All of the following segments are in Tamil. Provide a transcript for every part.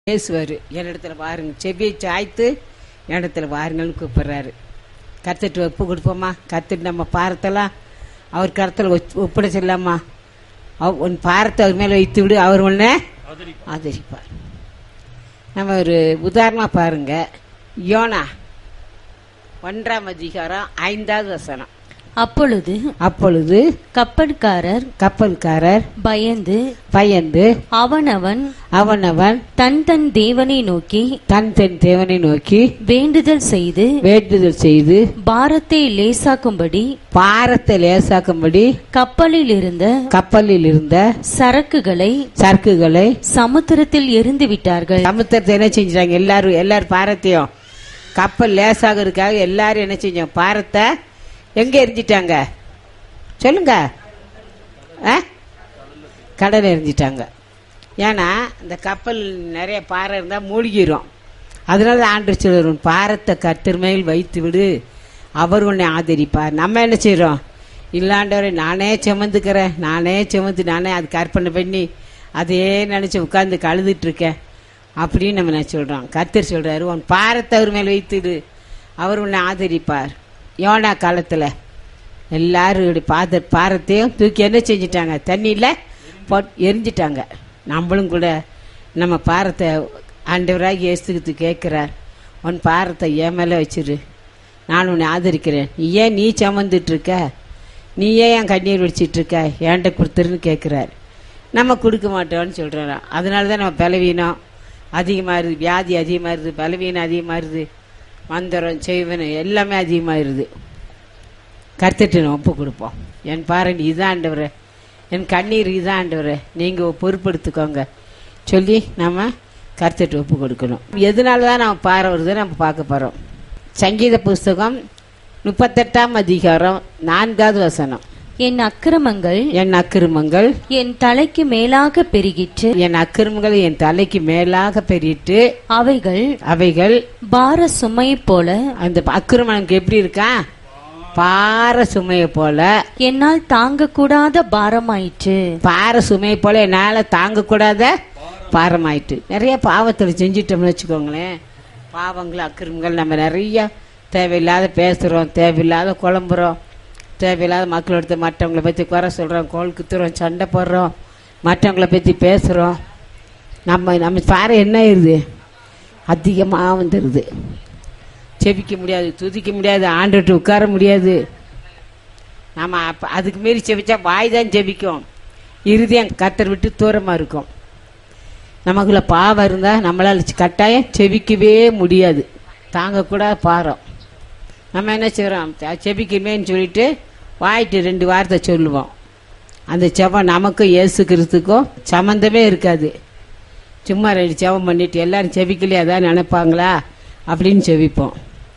பேசுவார் என்னிடத்துல வாருங்க செவியை சாய்த்து என்னிடத்துல வாருங்கள்னு கூப்பிடுறாரு கத்துட்டு ஒப்பு கொடுப்போமா கத்துட்டு நம்ம பாரத்தெல்லாம் அவர் கருத்தில் ஒப்படைச்சிடலாமா அவ- உன் பாரத்தை அவர் மேலே வைத்து விடு அவர் உன்னை ஆதரிப்பார் நம்ம ஒரு உதாரணமாக பாருங்க யோனா ஒன்றாம் அதிகாரம் ஐந்தாவது வசனம் அப்பொழுது அப்பொழுது கப்பல்காரர் கப்பல்காரர் பயந்து பயந்து அவனவன் அவனவன் தன் தன் தேவனை நோக்கி தன் தன் தேவனை நோக்கி வேண்டுதல் செய்து வேண்டுதல் செய்து பாரத்தை லேசாக்கும்படி பாரத்தை லேசாக்கும்படி கப்பலில் இருந்த கப்பலில் இருந்த சரக்குகளை சரக்குகளை சமுத்திரத்தில் எரிந்து விட்டார்கள் சமுத்திரத்தை என்ன செஞ்சாங்க எல்லாரும் எல்லாரும் பாரத்தையும் கப்பல் லேசாகிறதுக்காக எல்லாரும் என்ன செஞ்சோம் பாரத்தை எங்க எரிஞ்சிட்டாங்க சொல்லுங்க ஆ? கடல் எரிஞ்சிட்டாங்க ஏன்னா இந்த கப்பல் நிறைய பாறை இருந்தால் மூழ்கிரும் அதனால ஆண்டு சொல்லுறோம் பாரத்தை கத்திரமையில் வைத்து விடு அவர் உன்னை ஆதரிப்பார் நம்ம என்ன செய்கிறோம் இல்லாண்டவரை நானே சுமந்துக்கிறேன் நானே சுமந்து நானே அதுக்கு அர்ப்பணை பண்ணி அதையே நினச்சி உட்காந்து கழுதுட்டு இருக்கேன் அப்படின்னு நம்ம நான் சொல்கிறோம் கத்தர் சொல்கிறாரு உன் பாரத்தை அவர் மேல் வைத்துடு அவர் உன்னை ஆதரிப்பார் யோனா காலத்தில் எல்லாரும் பாத பாரத்தையும் தூக்கி என்ன செஞ்சிட்டாங்க தண்ணியில் போட் எரிஞ்சிட்டாங்க நம்மளும் கூட நம்ம பாரத்தை ஆண்டவராகி இயேசுக்கு கேட்குறார் உன் பாரத்தை என் மேலே வச்சிரு நான் உன்னை ஆதரிக்கிறேன் நீ ஏன் நீ சுமந்துட்டு இருக்க நீ ஏன் என் கண்ணீர் வடிச்சிட்டு இருக்க ஏன்ட்ட கொடுத்துருன்னு கேட்குறாரு நம்ம கொடுக்க மாட்டோம்னு சொல்கிறோம் அதனால தான் நம்ம பலவீனம் அதிகமாகிருது வியாதி அதிகமாகிருது பலவீனம் அதிகமாகிருது மந்திரம் செய்வனம் எல்லாமே அதிகமாகிருது கருத்துட்டு நம்ம ஒப்பு கொடுப்போம் என் பாருங்க இதாண்டவரே என் கண்ணீர் இதாண்டவரே நீங்கள் பொறுப்படுத்திக்கோங்க சொல்லி நம்ம கருத்துட்டு ஒப்பு கொடுக்கணும் எதனால தான் நம்ம பாறை வருது நம்ம பார்க்க போகிறோம் சங்கீத புஸ்தகம் முப்பத்தெட்டாம் அதிகாரம் நான்காவது வசனம் என் அக்கிரமங்கள் என் அக்கிரமங்கள் என் தலைக்கு மேலாக பெருகிற்று என் அக்கிரமங்கள் என் தலைக்கு மேலாக பெரிட்டு அவைகள் அவைகள் பார சுமையைப் போல அந்த அக்கிரமனுக்கு எப்படி இருக்கா பாறை சுமையை போல என்னால் தாங்கக்கூடாத பாரமாயிற்று பாறை சுமையை போல என்னால் தாங்கக்கூடாத பாரமாயிட்டு நிறைய பாவத்தில் செஞ்சிட்டோம்னு வச்சுக்கோங்களேன் பாவங்கள் அக்கிரமங்கள் நம்ம நிறைய தேவையில்லாத பேசுகிறோம் தேவையில்லாத குழம்புறோம் தேவையில்லாத மக்களோட மற்றவங்களை பற்றி குறை சொல்கிறோம் கோல் குத்துறோம் சண்டை போடுறோம் மற்றவங்கள பற்றி பேசுகிறோம் நம்ம நம்ம பாறை என்ன ஆயிருது அதிகமாக வந்துடுது செபிக்க முடியாது துதிக்க முடியாது ஆண்டுட்டு உட்கார முடியாது நம்ம அப்ப அதுக்கு மீறி செபிச்சா வாய் தான் செபிக்கும் இருதயம் கத்தர் விட்டு தூரமாக இருக்கும் நமக்குள்ள பாவம் இருந்தால் நம்மளால் கட்டாயம் செபிக்கவே முடியாது தாங்கக்கூடாத பாரம் நம்ம என்ன செய்கிறோம் செபிக்குமேன்னு சொல்லிட்டு வாயிட்டு ரெண்டு வார்த்தை சொல்லுவோம் அந்த செவம் நமக்கும் இயேசு கிறிஸ்துக்கும் சம்மந்தமே இருக்காது சும்மா ரெண்டு செவம் பண்ணிட்டு எல்லாரும் செபிக்கலையே அதான் நினைப்பாங்களா அப்படின்னு செபிப்போம்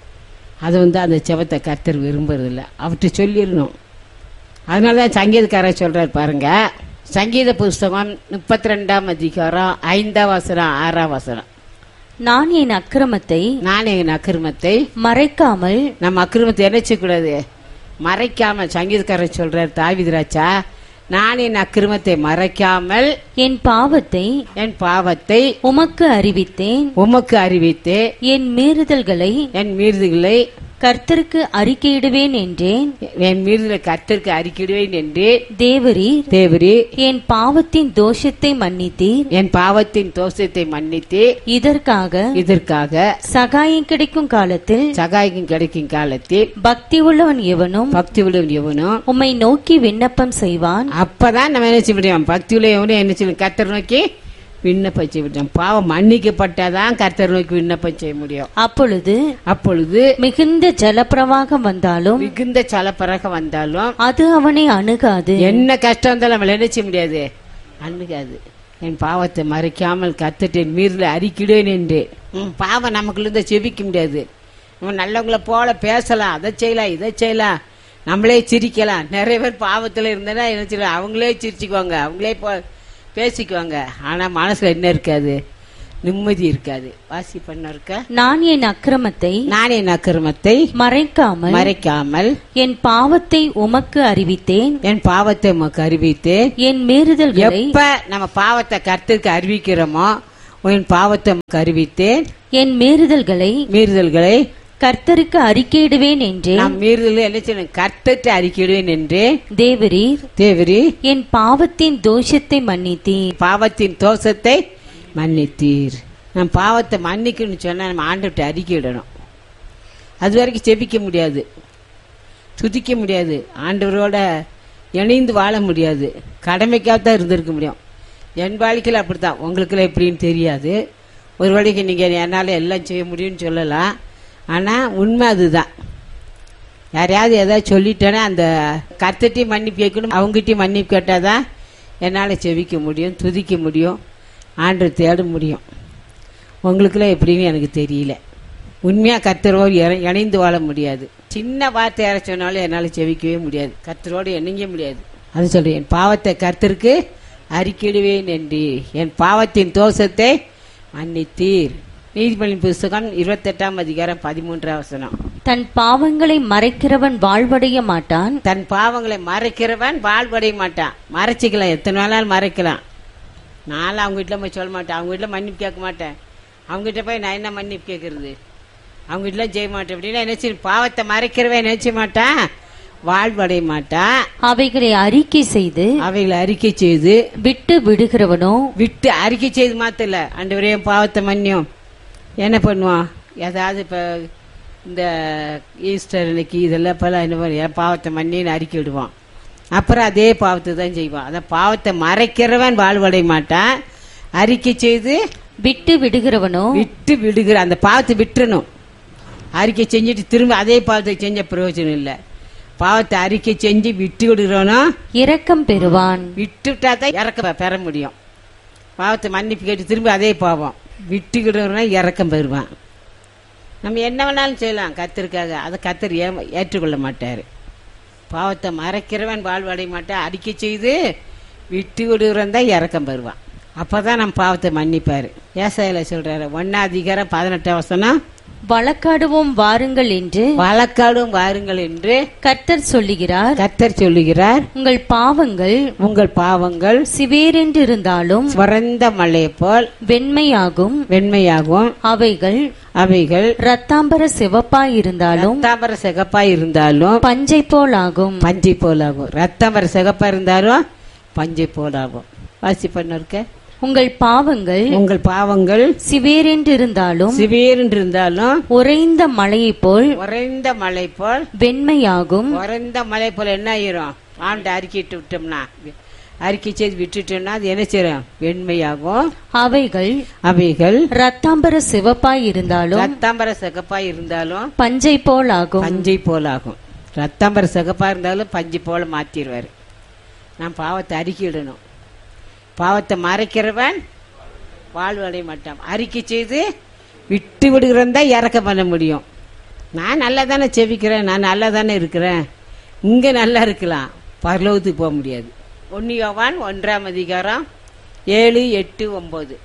அது வந்து அந்த செவத்தை கர்த்தர் விரும்புறதில்ல அவர்கிட்ட சொல்லிடணும் அதனால தான் சங்கீதக்காரர் சொல்றார் பாருங்க சங்கீத புஸ்தகம் முப்பத்தி ரெண்டாம் அதிகாரம் ஐந்தாம் வசனம் ஆறாம் வசனம் நான் என் அக்கிரமத்தை நான் என் அக்கிரமத்தை மறைக்காமல் நம்ம அக்கிரமத்தை என்ன செய்யக்கூடாது மறைக்காம சங்கீதக்காரர் சொல்றார் தாவிதராச்சா நான் என் அக்கிரமத்தை மறைக்காமல் என் பாவத்தை என் பாவத்தை உமக்கு அறிவித்தேன் உமக்கு அறிவித்து என் மீறுதல்களை என் மீறுதல்களை கர்த்தருக்கு அறிக்கையிடுவேன் என்றேன் என் மீறுதலை கர்த்தருக்கு அறிக்கிடுவேன் என்று தேவரீர் தேவரி என் பாவத்தின் தோஷத்தை மன்னித்தீர் என் பாவத்தின் தோஷத்தை மன்னித்து இதற்காக இதற்காக சகாயம் கிடைக்கும் காலத்தில் சகாயம் கிடைக்கும் காலத்தில் பக்தி உள்ளவன் எவனும் பக்தி உள்ள எவனும் உம்மை நோக்கி விண்ணப்பம் செய்வான் அப்பதான் நம்ம என்ன செய்ய முடியும் பக்தி உள்ள எவனும் என்ன செய்யணும் கர்த்தர் நோக்கி விண்ணப்பம் செய்ய முடியும் பாவம் மன்னிக்கப்பட்டாதான் கர்த்தர் நோக்கி விண்ணப்பம் செய்ய முடியும் அப்பொழுது அப்பொழுது மிகுந்த ஜலப்பிரவாகம் வந்தாலும் மிகுந்த சலப்பறக வந்தாலும் அது அவனை அணுகாது என்ன கஷ்டம் வந்தாலும் நம்மள என்ன செய்ய முடியாது அணுகாது என் பாவத்தை மறைக்காமல் கத்துட்டு என் மீறில் அறிக்கிடுவேன் என்று உம், பாவம் நமக்குள்ள இருந்து செபிக்க முடியாது நம்ம நல்லவங்கள போல பேசலாம் அதை செய்யலாம் இதை செய்யலாம் நம்மளே சிரிக்கலாம் நிறைய பேர் பாவத்தில் இருந்தேன்னா என்ன செய்யலாம் அவங்களே சிரிச்சுக்குவாங்க அவங்களே போ பேசிக்குவாங்க ஆனா மனசுல என்ன இருக்காது நிம்மதி இருக்காது வாசி பண்ண இருக்க நான் என் அக்கிரமத்தை நான் என் அக்கிரமத்தை மறைக்காமல் மறைக்காமல் என் பாவத்தை உமக்கு அறிவித்தேன் என் பாவத்தை உமக்கு அறிவித்து என் மீறுதல்களை எப்ப நம்ம பாவத்தை கர்த்தருக்கு அறிவிக்கிறோமோ உன் பாவத்தை உமக்கு அறிவித்தேன் என் மீறுதல்களை மீறுதல்களை கர்த்தருக்கு அறிக்கையிடுவேன் என்றேன் நான் மீறுதல் என்ன செய்யணும் கர்த்தத்தை அறிக்கையிடுவேன் என்றே தேவரீர் தேவரி என் பாவத்தின் தோஷத்தை மன்னித்தீர் பாவத்தின் தோஷத்தை மன்னித்தீர் நான் பாவத்தை மன்னிக்கணும்னு சொன்னா நம்ம ஆண்டவர்கிட்ட அறிக்கையிடணும் அது வரைக்கும் செபிக்க முடியாது துதிக்க முடியாது ஆண்டவரோட இணைந்து வாழ முடியாது கடமைக்காக தான் இருந்திருக்க முடியும் என் வாழ்க்கையில் அப்படித்தான் உங்களுக்குலாம் எப்படின்னு தெரியாது ஒரு வழிக்கு நீங்கள் என்னால் எல்லாம் செய்ய முடியும்னு சொல்லலாம் ஆனால் உண்மை அதுதான் யாரையாவது ஏதாவது சொல்லிட்டேன்னா அந்த கர்த்தட்டையும் மன்னிப்பு கேட்கணும் அவங்ககிட்டயும் மன்னிப்பு கேட்டால் தான் என்னால் செவிக்க முடியும் துதிக்க முடியும் ஆண்டு தேட முடியும் உங்களுக்குலாம் எப்படின்னு எனக்கு தெரியல உண்மையாக கர்த்தரோடு இணை- இணைந்து வாழ முடியாது சின்ன வார்த்தை யார சொன்னாலும் என்னால் செவிக்கவே முடியாது கர்த்தரோடு இணைங்க முடியாது அது சொல்றேன் என் பாவத்தை கர்த்தருக்கு அறிக்கையிடுவேன் என்று என் பாவத்தின் தோஷத்தை மன்னித்தீர் நீதிபதி புஸ்தகம் இருபத்தெட்டாம் அதிகாரம் பதிமூன்றாம் வசனம் தன் பாவங்களை மறைக்கிறவன் வாழ்வடைய மாட்டான் தன் பாவங்களை மறைக்கிறவன் வாழ்வடைய மாட்டான் மறைச்சிக்கலாம் எத்தனை வேணாலும் மறைக்கலாம் நானும் அவங்க வீட்டில் போய் சொல்ல மாட்டேன் அவங்க வீட்டில் மன்னிப்பு கேட்க மாட்டேன் அவங்க கிட்ட போய் நான் என்ன மன்னிப்பு கேட்கறது அவங்க வீட்டில் செய்ய மாட்டேன் அப்படின்னா என்ன செய்யும் பாவத்தை மறைக்கிறவன் என்ன செய்ய மாட்டான் வாழ்வடைய மாட்டான் அவைகளை அறிக்கை செய்து அவைகளை அறிக்கை செய்து விட்டு விடுகிறவனோ விட்டு அறிக்கை செய்து மாத்தல ஆண்டவரே என் பாவத்தை மன்னியும் என்ன பண்ணுவான் ஏதாவது இப்போ இந்த ஈஸ்டர் அன்னைக்கு இதெல்லாம் இப்போல்லாம் என்ன பண்ணும் என் பாவத்தை மன்னின்னு அறிக்கை விடுவான் அப்புறம் அதே பாவத்தை தான் செய்வான் அதான் பாவத்தை மறைக்கிறவன் வாழ்வடைய மாட்டான் அறிக்கை செய்து விட்டு விடுகிறவனோ விட்டு விடுகிற அந்த பாவத்தை விட்டுறணும் அறிக்கை செஞ்சுட்டு திரும்ப அதே பாவத்தை செஞ்ச பிரயோஜனம் இல்லை பாவத்தை அறிக்கை செஞ்சு விட்டு விடுகிறவனோ இரக்கம் பெறுவான் விட்டுட்டா தான் இறக்க பெற முடியும் பாவத்தை மன்னிப்பு கேட்டு திரும்பி அதே பாவம் விட்டுக்கிடுறவனா இறக்கம் பெறுவான் நம்ம என்ன வேணாலும் செய்யலாம் கத்தருக்காக அதை கத்தர் ஏ ஏற்றுக்கொள்ள மாட்டார் பாவத்தை மறைக்கிறவன் வாழ்வடைய மாட்டான் அறிக்கை செய்து விட்டு விடுகிறவன் தான் இறக்கம் பெறுவான் அப்பதான் நம்ம பாவத்தை மன்னிப்பாரு ஏசாயில சொல்றாரு ஒன்னா அதிகாரம் பதினெட்டாம் வசனம் வழக்காடுவோம் வாருங்கள் என்று வழக்காடும் வாருங்கள் என்று கர்த்தர் சொல்லுகிறார் கத்தர் சொல்லுகிறார் உங்கள் பாவங்கள் உங்கள் பாவங்கள் சிவேரென்று இருந்தாலும் சுரந்த மலையை போல் வெண்மையாகும் வெண்மையாகும் அவைகள் அவைகள் ரத்தாம்பர சிவப்பாய் இருந்தாலும் ரத்தாம்பர சிகப்பா இருந்தாலும் பஞ்சை போலாகும் பஞ்சை போலாகும் ரத்தாம்பர சிகப்பா இருந்தாலும் பஞ்சை போலாகும் வாசி பண்ண உங்கள் பாவங்கள் உங்கள் பாவங்கள் சிவேரென்று இருந்தாலும் சிவியர்ன்று இருந்தாலும் உறைந்த மலையைப் போல் உறைந்த மலை போல் வெண்மையாகும் உறைந்த மலை போல் என்ன ஆயிரும் ஆண்டு அறிக்கிட்டு விட்டோம்னா அறிக்கை செய்து விட்டுட்டோம்னா அது என்ன செய்யும் வெண்மையாகும் அவைகள் அவைகள் ரத்தாம்பர சிவப்பாய் இருந்தாலும் ரத்தாம்பர சிகப்பா இருந்தாலும் பஞ்சை போலாகும் பஞ்சை போலாகும் ரத்தாம்பர சிகப்பா இருந்தாலும் பஞ்சு போல மாத்திடுவாரு நான் பாவத்தை அறிக்கையிடணும் பாவத்தை மறைக்கிறவன் வாழ்வடைய மாட்டான் அறிக்கை செய்து விட்டு விடுகிறவன் தான் இறக்க பண்ண முடியும் நான் நல்லா தானே செவிக்கிறேன் நான் நல்லா தானே இருக்கிறேன் இங்கே நல்லா இருக்கலாம் பரலோகத்துக்கு போக முடியாது ஒன்னு யோவான் ஒன்றாம் அதிகாரம் ஏழு எட்டு ஒன்பது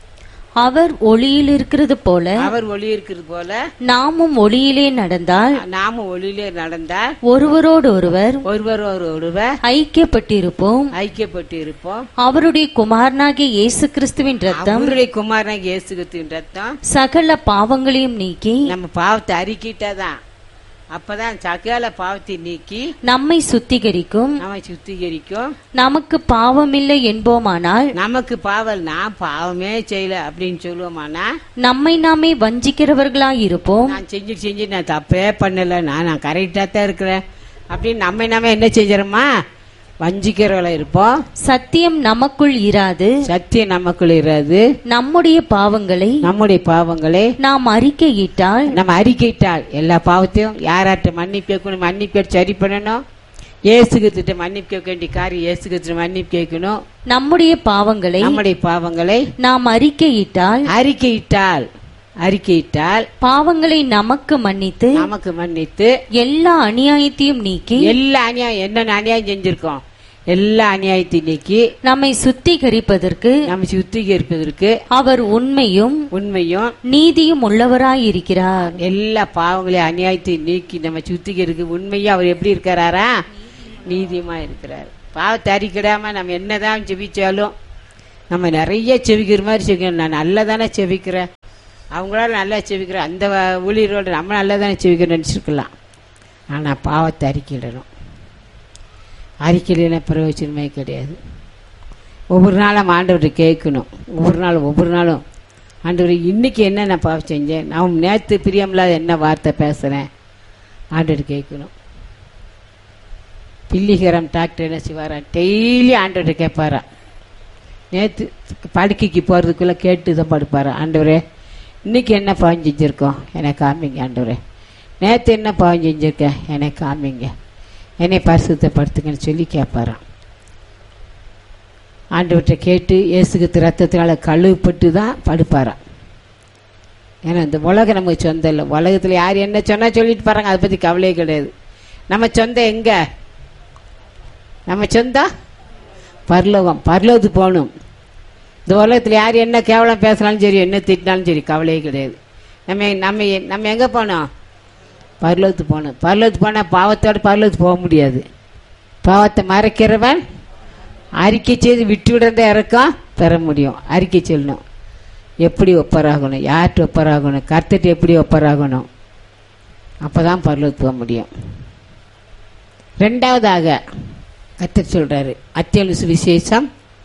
அவர் ஒளியில் இருக்கிறது போல அவர் ஒளி இருக்கிறது போல நாமும் ஒளியிலே நடந்தால் நாம ஒளியிலே நடந்தால் ஒருவரோடு ஒருவர் ஒருவர் ஒருவர் ஐக்கியப்பட்டிருப்போம் ஐக்கியப்பட்டு இருப்போம் அவருடைய குமாரனாகிய இயேசு கிறிஸ்துவின் ரத்தம் அவருடைய குமாரனாக இயேசுகத்தின் ரத்தம் சகல பாவங்களையும் நீக்கி நம்ம பாவத்தை அறிக்கிட்டாதான் அப்பதான் சகல பாவத்தை நீக்கி நம்மை சுத்திகரிக்கும் நம்மை சுத்திகரிக்கும் நமக்கு பாவமில்லை என்போமானால் நமக்கு பாவல் நான் பாவமே செய்யல அப்படின்னு சொல்லுவோமானா நம்மை நாமே வஞ்சிக்கிறவர்களாயிருப்போம் நான் செஞ்சு செஞ்சு நான் தப்பே பண்ணல நான் நான் கரெக்டா தான் இருக்கிறேன் அப்படின்னு நம்ம நாம என்ன செஞ்சிடறோமா வஞ்சிக்கிறவள இருப்போம் சத்தியம் நமக்குள் இராது சத்தியம் நமக்குள்ள இராது நம்முடைய பாவங்களை நம்முடைய பாவங்களை நாம் அறிக்கையிட்டால் நம்ம அறிக்கையிட்டால் எல்லா பாவத்தையும் யாராட்ட மன்னிப்பு கேட்கணும் மன்னிப்பு கேட்டு சரி பண்ணணும் ஏசுகிட்ட மன்னிப்பு கேட்க வேண்டிய காரியம் ஏசுகிட்ட மன்னிப்பு கேட்கணும் நம்முடைய பாவங்களை நம்முடைய பாவங்களை நாம் அறிக்கையிட்டால் அறிக்கையிட்டால் அறிக்கையிட்டால் பாவங்களை நமக்கு மன்னித்து நமக்கு மன்னித்து எல்லா அநியாயத்தையும் நீக்கி எல்லா அநியாயம் என்னென்ன அநியாயம் செஞ்சிருக்கோம் எல்லா அநியாயத்தையும் நீக்கி நம்மை சுத்திகரிப்பதற்கு நம்ம சுத்திகரிப்பதற்கு அவர் உண்மையும் உண்மையும் நீதியும் உள்ளவராயிருக்கிறார் எல்லா பாவங்களையும் அநியாயத்தையும் நீக்கி நம்ம சுத்திகரிக்க உண்மையும் அவர் எப்படி இருக்கிறாரா நீதியமா இருக்கிறார் பாவத்தை அறிக்கிடாம நம்ம என்னதான் ஜெபிச்சாலும் நம்ம நிறைய செவிக்கிற மாதிரி செவிக்கணும் நான் நல்லா தானே செவிக்கிறேன் அவங்களால நல்லா செவிக்கிறேன் அந்த வ- ஊழியரோட நம்ம நல்லா தானே செவிக்கிறோம் நினச்சிருக்கலாம் ஆனால் பாவத்தை அறிக்கையிடணும் அறிக்கையில பிரயோஜனமே கிடையாது ஒவ்வொரு நாளும் ஆண்டவர்கிட்ட கேட்கணும் ஒவ்வொரு நாளும் ஒவ்வொரு நாளும் ஆண்டவர் இன்னைக்கு என்ன நான் பாவம் செஞ்சேன் நான் நேற்று பிரியமில்லாத என்ன வார்த்தை பேசுகிறேன் ஆண்டவர் கேட்கணும் பில்லிகரம் டாக்டர் என்ன செய்வாரா டெய்லி ஆண்டவர்கிட்ட கேட்பாரா நேற்று படுக்கைக்கு போகிறதுக்குள்ளே கேட்டு தான் படுப்பாரா ஆண்டவரே இன்னைக்கு என்ன பாவம் செஞ்சுருக்கோம் எனக்கு காமிங்க ஆண்டவரே நேற்று என்ன பாவம் செஞ்சுருக்கேன் எனக்கு காமிங்க என்னை பரிசுத்தப்படுத்துங்கன்னு சொல்லி கேட்பாராம் ஆண்டவர்கிட்ட கேட்டு இயேசுக்கு ரத்தத்தினால கழுவுப்பட்டு தான் படுப்பாராம் ஏன்னா இந்த உலகம் நமக்கு சொந்தம் இல்லை உலகத்தில் யார் என்ன சொன்னால் சொல்லிட்டு பாருங்க அதை பற்றி கவலையே கிடையாது நம்ம சொந்தம் எங்க நம்ம சொந்தம் பரலோகம் பரலோகத்துக்கு போகணும் இந்த உலகத்தில் யார் என்ன கேவலம் பேசினாலும் சரி என்ன திட்டினாலும் சரி கவலையே கிடையாது நம்ம நம்ம நம்ம எங்கே போனோம் பரலோகத்துக்கு போகணும் பரலோகத்துக்கு போனால் பாவத்தோட பரலோகத்துக்கு போக முடியாது பாவத்தை மறைக்கிறவன் அறிக்கை செய்து விட்டு விடுறத இறக்கம் பெற முடியும் அறிக்கை சொல்லணும் எப்படி ஒப்பராகணும் யார்கிட்ட ஒப்பராகணும் கர்த்தட்டு எப்படி ஒப்பராகணும் அப்போ தான் பரலோகத்துக்கு போக முடியும் ரெண்டாவதாக கர்த்தர் சொல்கிறாரு அத்தியலு சுவிசேஷம்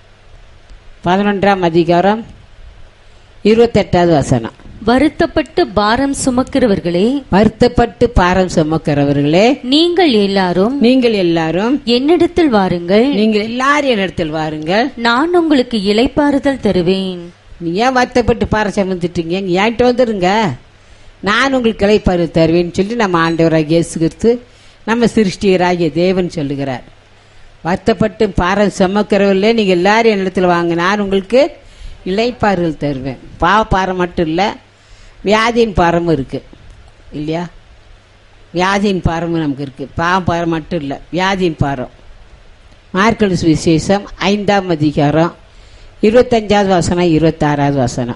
பதினொன்றாம் அதிகாரம் இருபத்தெட்டாவது வசனம் வருத்தப்பட்டு பாரம் சுமக்கிறவர்களே வருத்தப்பட்டு பாரம் சுமக்கிறவர்களே நீங்கள் எல்லாரும் நீங்கள் எல்லாரும் என்னிடத்தில் வாருங்கள் நீங்கள் எல்லாரும் இடத்தில் வாருங்கள் நான் உங்களுக்கு இளைப்பாறுதல் தருவேன் நீ ஏன் வருத்தப்பட்டு பாறை சுமந்துட்டீங்க நீ என்கிட்ட வந்துருங்க நான் உங்களுக்கு கிளைப்பாரு தருவேன்னு சொல்லி நம்ம ஆண்டவராக இயேசு கிறிஸ்து நம்ம சிருஷ்டிகராகிய தேவன் சொல்லுகிறார் வருத்தப்பட்டு பாறை சுமக்கிறவர்களே நீங்கள் எல்லாரும் என்னிடத்துல வாங்க நான் உங்களுக்கு இளைப்பாறுதல் தருவேன் பாவ பாறை மட்டும் இல்லை வியாதியின் பாரமும் இருக்கு இல்லையா வியாதியின் பாரமும் நமக்கு இருக்கு பாவ பாறை மட்டும் இல்லை வியாதியின் பாரம் மார்க்கல் சுவிசேஷம் ஐந்தாம் அதிகாரம் இருபத்தஞ்சாவது வசனம் இருபத்தாறாவது வசனம்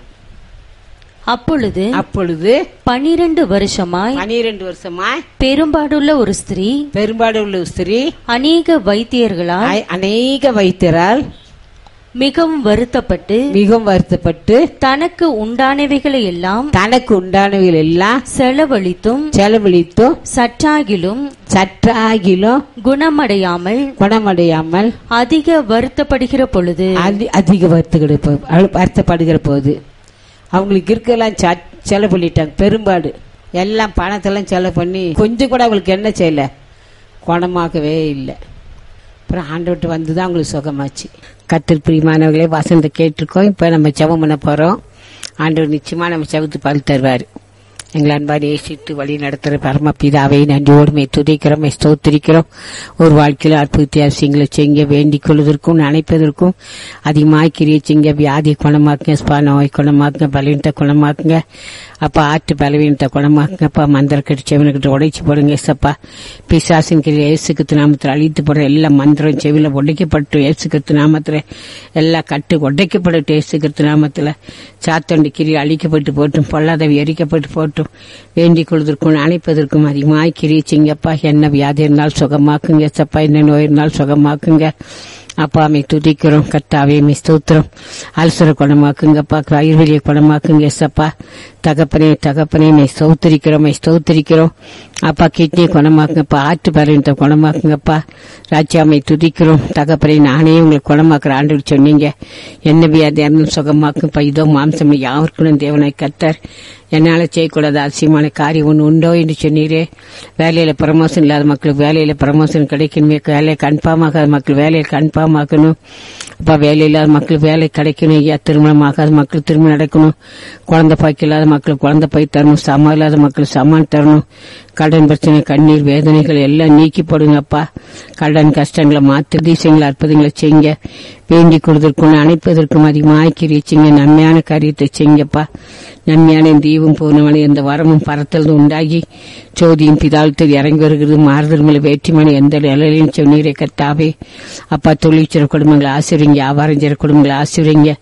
அப்பொழுது அப்பொழுது பனிரெண்டு வருஷமாய் பனிரெண்டு வருஷமாய் பெரும்பாடுள்ள ஒரு ஸ்திரீ பெரும்பாடு உள்ள ஸ்திரீ அநேக வைத்தியர்களால் அ- அநேக வைத்தியரால் மிகவும் வருத்தப்பட்டு மிகவும் வருத்தப்பட்டு தனக்கு உண்டானவைகளை எல்லாம் தனக்கு உண்டானவைகள் எல்லாம் செலவழித்தும் செலவழித்தும் சற்றாகிலும் சற்றாகிலும் குணமடையாமல் குணமடையாமல் அதிக வருத்தப்படுகிற பொழுது அதி- அதிக வருத்தப்படுகிற போ- அழு- வருத்தப்படுகிற போது அவங்களுக்கு இருக்கலாம் ச- செலவு பண்ணிட்டாங்க பெரும்பாடு எல்லாம் பணத்தெல்லாம் செலவு பண்ணி கொஞ்சம் கூட அவங்களுக்கு என்ன செய்யல குணமாகவே இல்லை அப்புறம் ஆண்டவர்கிட்ட வந்து தான் அவங்களுக்கு சுகமாச்சு கத்திரி பிரியமானவர்களே வசந்த கேட்டிருக்கோம் இப்போ நம்ம ஜெபம் பண்ண போகிறோம் ஆண்டவர் நிச்சயமாக நம்ம செவத்து பல் தருவார் எங்களை அன்பார் ஏசித்து வழி நடத்துகிற பரமபிதாவை நன்றியோடு மே துதிக்கிறோம் மே ஸ்தோத்திரிக்கிறோம் ஒரு வாழ்க்கையில் அற்புத அவசியங்களை செய்ய வேண்டிக் கொள்வதற்கும் நினைப்பதற்கும் அதிகமாக கிரியை செய்ய வியாதி குணமாக்குங்க ஸ்பா நோய் குணமாக்குங்க பலவீனத்தை குணமாக்குங்க அப்பா ஆற்று பலவீனத்தை குணமாக்குங்க அப்பா மந்திர கடிச்சவனுக்கிட்ட உடைச்சு போடுங்க ஏசப்பா பிசாசின் கிரி இயேசுக்கு நாமத்தில் அழித்து போடுற எல்லா மந்திரம் செவில உடைக்கப்பட்டு இயேசுக்கு நாமத்தில் எல்லா கட்டு உடைக்கப்பட்டு இயேசுக்கு நாமத்தில் சாத்தண்டி கிரி அழிக்கப்பட்டு போட்டும் பொல்லாதவி எரிக்கப்பட்டு போட்டும் வேண்டிக் கொள்வதற்கும் அணைப்பதற்கும் அதிகமாய் கிரியை செய்யுங்கப்பா என்ன வியாதி இருந்தாலும் சுகமாக்குங்க சப்பா என்ன நோய் இருந்தாலும் சுகமாக்குங்க அப்பா மே துதிக்கிறோம் கத்தாவே மே ஸ்தோத்திரம் அல்சர குணமாக்குங்கப்பா வயிறுவெளியை குணமாக்குங்க எஸ்அப்பா தகப்பனே தகப்பனே மே ஸ்தோத்திரிக்கிறோம் மே ஸ்தோத்திரிக்கிறோம் அப்பா கிட்னியை குணமாக்குங்கப்பா ஆட்டு பலவீனத்தை குணமாக்குங்கப்பா ராஜாமை துதிக்கிறோம் தகப்பனே நானே உங்களுக்கு குணமாக்குற ஆண்டு சொன்னீங்க என்ன வியாதியா இருந்தாலும் சுகமாக்குப்பா இதோ மாம்சம் யாருக்கும் தேவனாய் கத்தர் என்னால செய்யக்கூடாத அவசியமான காரியம் ஒன்று உண்டோ என்று சொன்னீரே வேலையில ப்ரமோஷன் இல்லாத மக்களுக்கு வேலையில ப்ரமோஷன் கிடைக்கணுமே வேலையை கன்ஃபார்ம் ஆகாத மக்கள் வேலையை கன்ஃபார்ம் ஆக்கணும் அப்பா வேலை இல்லாத மக்கள் வேலை கிடைக்கணும் ஐயா திருமணம் ஆகாத மக்கள் திருமணம் நடக்கணும் குழந்தை பாய்க்கு இல்லாத மக்கள் குழந்தை பாய் தரணும் சமம் இல்லாத மக்கள் சமான் தரணும் கடன் பிரச்சனை கண்ணீர் வேதனைகள் எல்லாம் நீக்கி போடுங்கப்பா கடன் கஷ்டங்களை மாற்று தீசங்களை அற்புதங்களை செய்யுங்க வேண்டிக் கொள்வதற்கும் அணைப்பதற்கும் அதிகமாக கிரிச்சிங்க நன்மையான காரியத்தை செய்யுங்கப்பா நன்மையான தீவும் பூர்ணமணி இந்த வரமும் பரத்தல் உண்டாகி சோதியும் பிதாழ்த்தில் இறங்கி வருகிறது மாறுதல் வேற்றிமணி எந்த நிலையிலும் சொன்னீரே கத்தாவே அப்பா தொழிற்சிற குடும்பங்களை ஆசிரியங்க வியாபாரம் செய்கிற குடும்பங்களை ஆசிரியங்க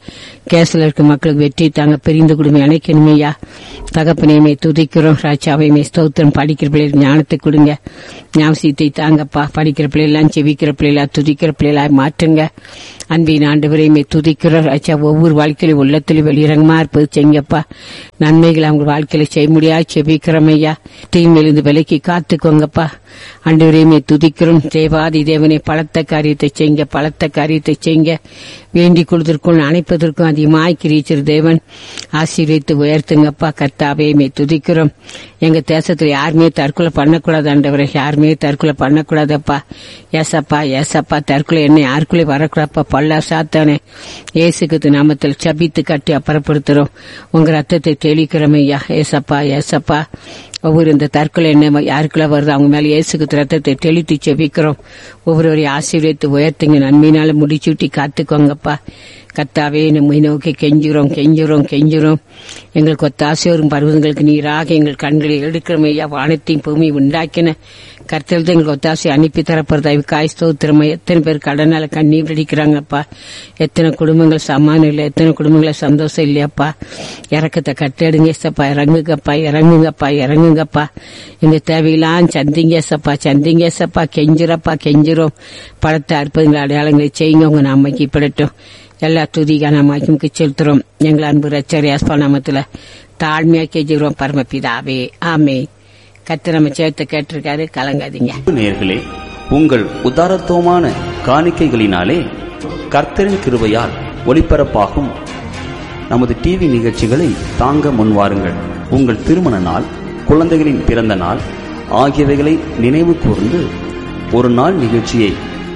கேஸ்ல இருக்க மக்களுக்கு வெற்றி தாங்க பிரிந்து குடும்பம் இணைக்கணுமையா தகப்பனையுமே துதிக்கிறோம் ராஜாவையுமே ஸ்தோத்திரம் படிக்கிற பிள்ளைகளுக்கு ஞானத்தை கொடுங்க ஞாபகத்தை தாங்கப்பா படிக்கிற பிள்ளைலாம் செவிக்கிற பிள்ளைகளா துதிக்கிற பிள்ளைகளா மாற்றுங்க அன்பின் ஆண்டவரையுமே துதிக்கிறோம் ராஜா ஒவ்வொரு வாழ்க்கையிலும் உள்ளத்திலும் வெளியிறங்கமா இருப்பது செய்யுங்கப்பா நன்மைகளை அவங்க வாழ்க்கையில செய்ய முடியாது செபிக்கிறோம் ஐயா தீமையிலிருந்து விலைக்கு காத்துக்கோங்கப்பா ஆண்டவரையுமே துதிக்கிறோம் தேவாதி தேவனை பலத்த காரியத்தை செய்யுங்க பலத்த காரியத்தை செய்யுங்க வேண்டிக் கொள்வதற்கும் அணைப்பதற்கும் அதிகமாய் கிரீச்சர் தேவன் ஆசீர்வித்து உயர்த்துங்கப்பா கர்த்தாவே மே துதிக்கிறோம் எங்க தேசத்துல யாருமே தற்கொலை பண்ணக்கூடாது ஆண்டவரை யாருமே தற்கொலை பண்ணக்கூடாதப்பா ஏசப்பா ஏசப்பா தற்கொலை என்ன யாருக்குள்ளே வரக்கூடாப்பா பல்லா சாத்தானே ஏசுக்கு நாமத்தில் சபித்து கட்டி அப்புறப்படுத்துறோம் உங்க ரத்தத்தை தெளிக்கிறோம் ஐயா ஏசப்பா ஏசப்பா ஒவ்வொரு இந்த தற்கொலை என்ன யாருக்குள்ள வருது அவங்க மேல இயேசுக்கு ரத்தத்தை தெளித்து செபிக்கிறோம் ஒவ்வொருவரையும் ஆசீர்வதித்து உயர்த்துங்க நன்மையினால முடிச்சுட்டி காத்துக்கோங்கப்பா கத்தாவே நம்மை நோக்கி கெஞ்சுறோம் கெஞ்சுறோம் கெஞ்சுறோம் எங்களுக்கு ஒத்தாசை வரும் பருவங்களுக்கு நீராக எங்கள் கண்களை எடுக்கிறோம் ஐயா வானத்தையும் பூமி உண்டாக்கின கர்த்தல் எங்களுக்கு ஒத்தாசை அனுப்பி தரப்படுறதா காய் ஸ்தோத்திரமா எத்தனை பேர் கடனால கண்ணீர் அடிக்கிறாங்கப்பா எத்தனை குடும்பங்கள் சமானம் இல்லை எத்தனை குடும்பங்கள சந்தோஷம் இல்லையாப்பா இறக்கத்தை கட்டெடுங்க ஏசப்பா இறங்குங்கப்பா இறங்குங்கப்பா இறங்குங்கப்பா எங்க தேவையெல்லாம் சந்திங்க ஏசப்பா சந்திங்க ஏசப்பா கெஞ்சுறப்பா கெஞ்சுறோம் படத்தை அற்புதங்களை அடையாளங்களை செய்யுங்க உங்க நாமைக்கு இப்படட்டும் எல்லா துதிகா நாமாக்கும் செலுத்துறோம் எங்கள் அன்பு ரச்சர் யாஸ்பா நாமத்துல தாழ்மையா கெஞ்சுகிறோம் பரமபிதாவே ஆமே கத்து நம்ம சேர்த்து கேட்டிருக்காரு கலங்காதீங்க நேயர்களே உங்கள் உதாரத்துவமான காணிக்கைகளினாலே கர்த்தரின் கிருபையால் ஒளிபரப்பாகும் நமது டிவி நிகழ்ச்சிகளை தாங்க முன்வாருங்கள் உங்கள் திருமண நாள் குழந்தைகளின் பிறந்த நாள் ஆகியவைகளை நினைவு கூர்ந்து ஒரு நாள் நிகழ்ச்சியை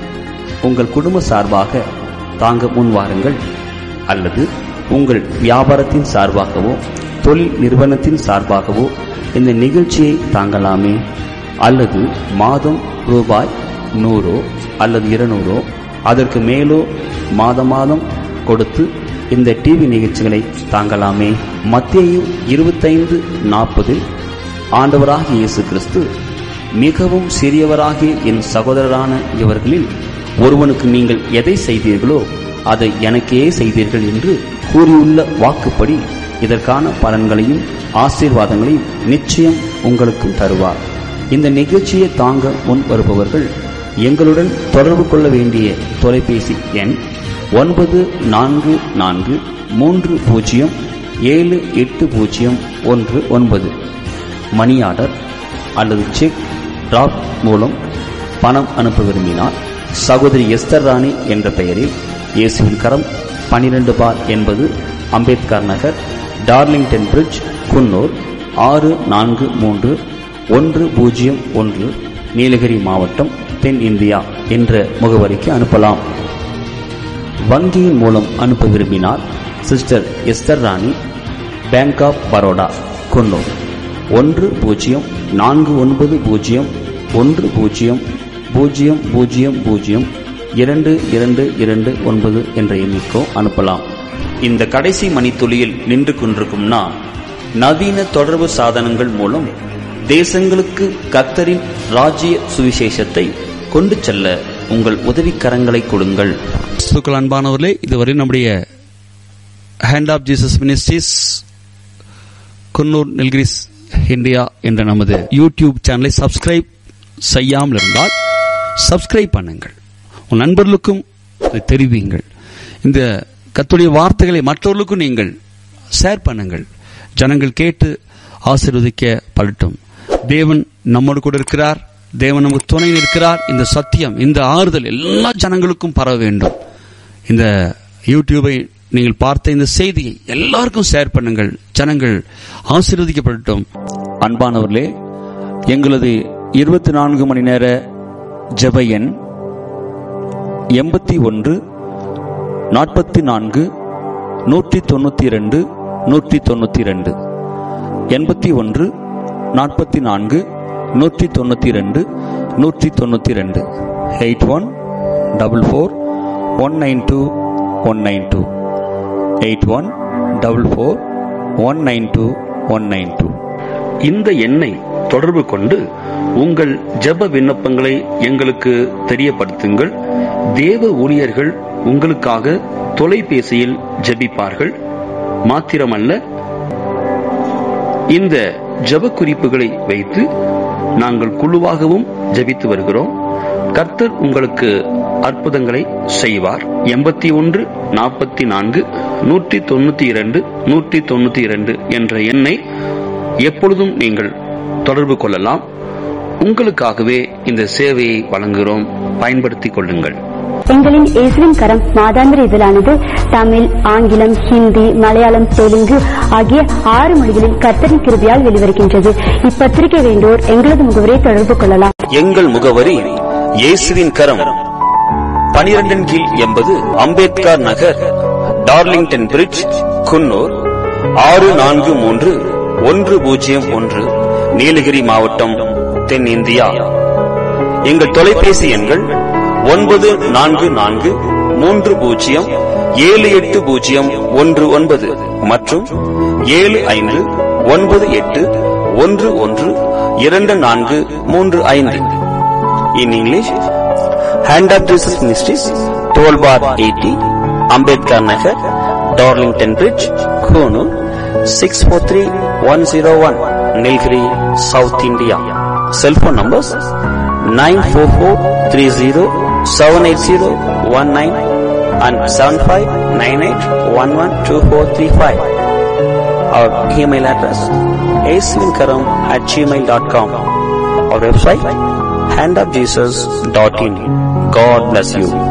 உங்கள் குடும்ப சார்பாக தாங்க முன்வாருங்கள் அல்லது உங்கள் வியாபாரத்தின் சார்பாகவோ தொழில் நிறுவனத்தின் சார்பாகவோ இந்த நிகழ்ச்சியை தாங்கலாமே அல்லது மாதம் ரூபாய் நூறோ அல்லது இருநூறோ அதற்கு மேலோ மாத மாதம் கொடுத்து இந்த டிவி நிகழ்ச்சிகளை தாங்கலாமே மத்திய இருபத்தைந்து நாற்பதில் ஆண்டவராகிய இயேசு கிறிஸ்து மிகவும் சிறியவராகிய என் சகோதரரான இவர்களில் ஒருவனுக்கு நீங்கள் எதை செய்தீர்களோ அதை எனக்கே செய்தீர்கள் என்று கூறியுள்ள வாக்குப்படி இதற்கான பலன்களையும் ஆசீர்வாதங்களையும் நிச்சயம் உங்களுக்கும் தருவார் இந்த நிகழ்ச்சியை தாங்க முன் வருபவர்கள் எங்களுடன் தொடர்பு கொள்ள வேண்டிய தொலைபேசி எண் ஒன்பது நான்கு நான்கு மூன்று பூஜ்ஜியம் ஏழு எட்டு பூஜ்ஜியம் ஒன்று ஒன்பது மணி ஆர்டர் அல்லது செக் டிராப் மூலம் பணம் அனுப்ப விரும்பினால் சகோதரி எஸ்தர் ராணி என்ற பெயரில் இயேசுவின் கரம் பனிரெண்டு பார் என்பது அம்பேத்கர் நகர் டார்லிங்டன் பிரிட்ஜ் குன்னூர் ஆறு நான்கு மூன்று ஒன்று பூஜ்ஜியம் ஒன்று நீலகிரி மாவட்டம் தென் இந்தியா என்ற முகவரிக்கு அனுப்பலாம் வங்கியின் மூலம் அனுப்ப விரும்பினால் sister Esther Rani Bank of Baroda Coonoor ஒன்று பூஜ்ஜியம் நான்கு ஒன்பது பூஜ்ஜியம் ஒன்று பூஜ்ஜியம் பூஜ்ஜியம் பூஜ்ஜியம் பூஜ்ஜியம் இரண்டு இரண்டு இரண்டு ஒன்பது என்ற எண்ணிக்கோ அனுப்பலாம் இந்த கடைசி மணித்துளியில் நின்று கொண்டிருக்கும் நான் நவீன தொடர்பு சாதனங்கள் மூலம் தேசங்களுக்கு கத்தரின் ராஜ்ய சுவிசேஷத்தை கொண்டு செல்ல உங்கள் உதவிக்கரங்களை கொடுங்கள் கிறிஸ்துக்கள் அன்பானவர்களே இதுவரை நம்முடைய Hand of Jesus Ministries Coonoor Nilgiris India என்ற நமது யூடியூப் சேனலை சப்ஸ்கிரைப் செய்யாமல் இருந்தால் சப்ஸ்கிரைப் பண்ணுங்கள் உன் நண்பர்களுக்கும் இதை தெரிவியுங்கள் இந்த கத்துடைய வார்த்தைகளை மற்றவர்களுக்கும் நீங்கள் ஷேர் பண்ணுங்கள் ஜனங்கள் கேட்டு ஆசீர்வதிக்க படட்டும் தேவன் நம்மோடு கூட இருக்கிறார் தேவன் நமக்கு துணை இருக்கிறார் இந்த சத்தியம் இந்த ஆறுதல் எல்லா ஜனங்களுக்கும் பரவ வேண்டும் இந்த யூடியூபை நீங்கள் பார்த்த இந்த செய்தியை எல்லாருக்கும் ஷேர் பண்ணுங்கள் ஜனங்கள் ஆசீர்வதிக்கப்படட்டும் அன்பானவர்களே எங்களது இருபத்தி நான்கு மணி நேர ஜெப எண் எண்பத்தி ஒன்று நாற்பத்தி நான்கு நூற்றி தொண்ணூற்றி ரெண்டு நூற்றி தொண்ணூற்றி ரெண்டு எண்பத்தி ஒன்று நாற்பத்தி நான்கு நூற்றி தொண்ணூற்றி ரெண்டு நூற்றி தொண்ணூற்றி ரெண்டு eight one double four one nine two one nine two eight one double four one nine two one nine two இந்த எண்ணை தொடர்பு கொண்டு உங்கள் ஜெப விண்ணப்பங்களை எங்களுக்கு தெரியப்படுத்துங்கள் தேவ ஊழியர்கள் உங்களுக்காக தொலைபேசியில் ஜெபிப்பார்கள் மாத்திரமல்ல இந்த ஜெப குறிப்புகளை வைத்து நாங்கள் குழுவாகவும் ஜெபித்து வருகிறோம் கர்த்தர் உங்களுக்கு அற்புதங்களை செய்வார் எண்பத்தி ஒன்று நாற்பத்தி நான்கு நூற்றி தொண்ணூத்தி இரண்டு நூற்றி தொண்ணூத்தி இரண்டு என்ற எண்ணை எப்பொழுதும் நீங்கள் தொடர்பு கொள்ளலாம் உங்களுக்காகவே இந்த சேவையை வழங்குகிறோம் பயன்படுத்திக் கொள்ளுங்கள் எங்களின் இயேசுவின் கரம் மாதாந்திர இதழானது தமிழ் ஆங்கிலம் ஹிந்தி மலையாளம் தெலுங்கு ஆகிய ஆறு மொழிகளில் கர்த்தரின் கிருபியால் வெளிவருகின்றது இப்பத்திரிகை வேண்டோர் எங்களது முகவரியை தொடர்பு கொள்ளலாம் எங்கள் முகவரி இயேசுவின் கரம் பனிரெண்டின் கீழ் எண்பது அம்பேத்கர் நகர் டார்லிங்டன் பிரிட்ஜ் குன்னூர் ஆறு நான்கு மூன்று ஒன்று பூஜ்ஜியம் ஒன்று நீலகிரி மாவட்டம் தென்னிந்தியா எங்கள் தொலைபேசி எண்கள் ஒன்பது நான்கு நான்கு மூன்று பூஜ்ஜியம் ஏழு எட்டு பூஜ்ஜியம் ஒன்று ஒன்பது மற்றும் ஏழு ஐந்து ஒன்பது எட்டு ஒன்று ஒன்று இரண்டு நான்கு மூன்று ஐந்து in English Hand of Jesus Ministries twelve bar eighty Ambedkar Nagar Darlington bridge Coonoor six four three one zero one Nilgiri south India cellphone numbers nine four four three zero seven eight zero one nine and seven five nine eight one one two four three five our email address ஏசுவின்கரம் at Gmail dot com our website handofjesus.in. God bless you.